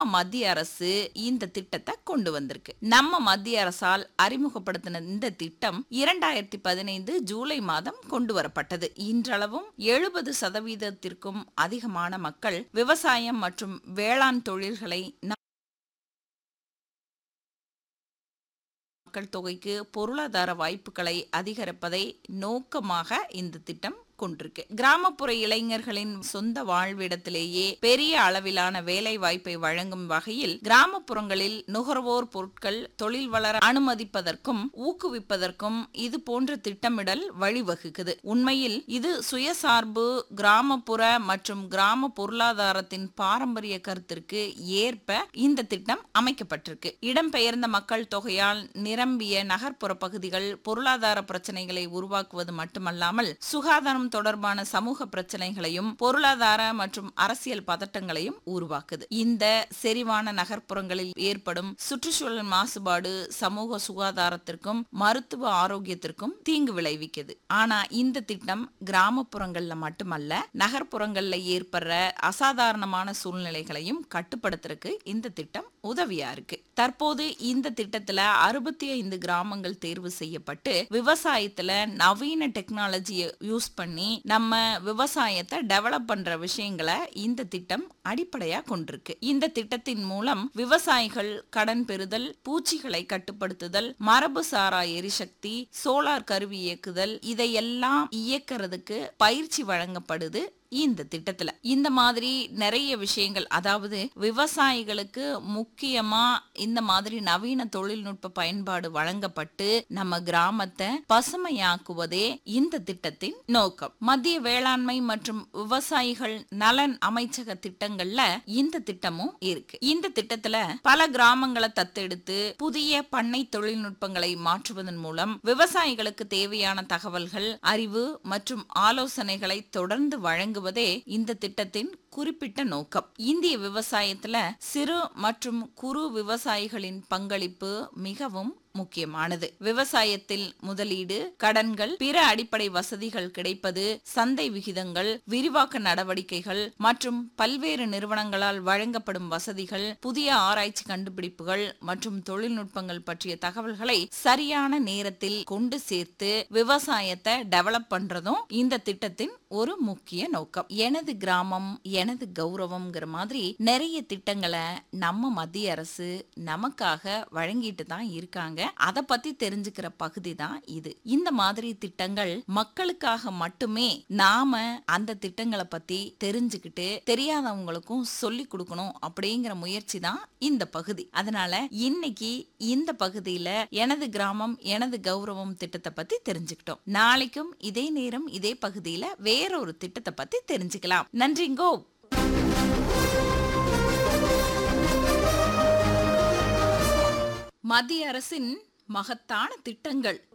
மத்திய அரசு இந்த திட்டத்தை கொண்டு வந்திருக்கு நம்ம மத்திய அரசால் அறிமுகப்படுத்தின இந்த திட்டம் இரண்டாயிரத்தி பதினைந்து ஜூலை மாதம் கொண்டு வரப்பட்டது இன்றளவும் எழுபது சதவீதத்திற்கும் அதிகமான மக்கள் விவசாயம் மற்றும் வேளாண் தொழில்களை ந- மக்கள் தொகைக்கு பொருளாதார வாய்ப்புகளை அதிகரிப்பதை நோக்கமாக இந்த திட்டம் கொண்டிருக்கு கிராமப்புற இளைஞர்களின் சொந்த வாழ்விடத்திலேயே பெரிய அளவிலான வேலை வாய்ப்பை வழங்கும் வகையில் கிராமப்புறங்களில் நுகர்வோர் பொருட்கள் தொழில் வளர அனுமதிப்பதற்கும் ஊக்குவிப்பதற்கும் இது போன்ற திட்டமிடல் வழிவகுக்குது உண்மையில் இது சுயசார்பு கிராமப்புற மற்றும் கிராம பொருளாதாரத்தின் பாரம்பரிய கருத்திற்கு ஏற்ப இந்த திட்டம் அமைக்கப்பட்டிருக்கு இடம்பெயர்ந்த மக்கள் தொகையால் நிரம்பிய நகர்ப்புற பகுதிகள் பொருளாதார பிரச்சனைகளை உருவாக்குவது மட்டுமல்லாமல் சுகாதாரம் தொடர்பான சமூக பிரச்சனைகளையும் பொருளாதார மற்றும் அரசியல் பதட்டங்களையும் உருவாக்குது இந்த செறிவான நகர்ப்புறங்களில் ஏற்படும் சுற்றுச்சூழல் மாசுபாடு சமூக சுகாதாரத்திற்கும் மருத்துவ ஆரோக்கியத்திற்கும் தீங்கு விளைவிக்குது ஆனா இந்த திட்டம் கிராமப்புறங்கள்ல மட்டுமல்ல நகர்ப்புறங்கள்ல ஏற்படுற அசாதாரணமான சூழ்நிலைகளையும் கட்டுப்படுத்துறதுக்கு இந்த திட்டம் உதவியா இருக்கு தற்போது இந்த திட்டத்துல அறுபத்தி ஐந்து கிராமங்கள் தேர்வு செய்யப்பட்டு விவசாயத்துல நவீன டெக்னாலஜியை யூஸ் பண்ணி நம்ம விவசாயத்தை டெவலப் பண்ற விஷயங்களை இந்த திட்டம் அடிப்படையா கொண்டிருக்கு இந்த திட்டத்தின் மூலம் விவசாயிகள் கடன் பெறுதல் பூச்சிகளை கட்டுப்படுத்துதல் மரபு சாரா எரிசக்தி சோலார் கருவி இயக்குதல் இதையெல்லாம் இயக்கிறதுக்கு பயிற்சி வழங்கப்படுது இந்த திட்டத்துல இந்த மாதிரி நிறைய விஷயங்கள் அதாவது விவசாயிகளுக்கு முக்கியமா இந்த மாதிரி நவீன தொழில்நுட்ப பயன்பாடு வழங்கப்பட்டு நம்ம கிராமத்தை பசுமையாக்குவதே இந்த திட்டத்தின் நோக்கம் மத்திய வேளாண்மை மற்றும் விவசாயிகள் நலன் அமைச்சக திட்டங்கள்ல இந்த திட்டமும் இருக்கு இந்த திட்டத்துல பல கிராமங்களை தத்தெடுத்து புதிய பண்ணை தொழில்நுட்பங்களை மாற்றுவதன் மூலம் விவசாயிகளுக்கு தேவையான தகவல்கள் அறிவு மற்றும் ஆலோசனைகளை தொடர்ந்து வழங்குவதே இந்த திட்டத்தின் குறிப்பிட்ட நோக்கம் இந்திய விவசாயத்துல சிறு மற்றும் குறு விவசாயிகளின் பங்களிப்பு மிகவும் முக்கியமானது விவசாயத்தில் முதலீடு கடன்கள் பிற அடிப்படை வசதிகள் கிடைப்பது சந்தை விகிதங்கள் விரிவாக்க நடவடிக்கைகள் மற்றும் பல்வேறு நிறுவனங்களால் வழங்கப்படும் வசதிகள் புதிய ஆராய்ச்சி கண்டுபிடிப்புகள் மற்றும் தொழில்நுட்பங்கள் பற்றிய தகவல்களை சரியான நேரத்தில் கொண்டு சேர்த்து விவசாயத்தை டெவலப் பண்றதும் இந்த திட்டத்தின் ஒரு முக்கிய நோக்கம் எனது கிராமம் எனது கௌரவம்ங்கிற மாதிரி நிறைய திட்டங்களை நம்ம மத்திய அரசு நமக்காக வழங்கிட்டு தான் இருக்காங்க அதை பத்தி தெரிஞ்சுக்கிற பகுதி தான் இது இந்த மாதிரி திட்டங்கள் மக்களுக்காக மட்டுமே நாம அந்த திட்டங்களை பத்தி தெரிஞ்சுக்கிட்டு தெரியாதவங்களுக்கும் சொல்லி கொடுக்கணும் அப்படிங்கிற முயற்சி தான் இந்த பகுதி அதனால இன்னைக்கு இந்த பகுதியில எனது கிராமம் எனது கௌரவம் திட்டத்தை பத்தி தெரிஞ்சுக்கிட்டோம் நாளைக்கும் இதே நேரம் இதே பகுதியில வேறொரு திட்டத்தை பத்தி தெரிஞ்சுக்கலாம் நன்றிங்கோ மத்திய அரசின் மகத்தான திட்டங்கள்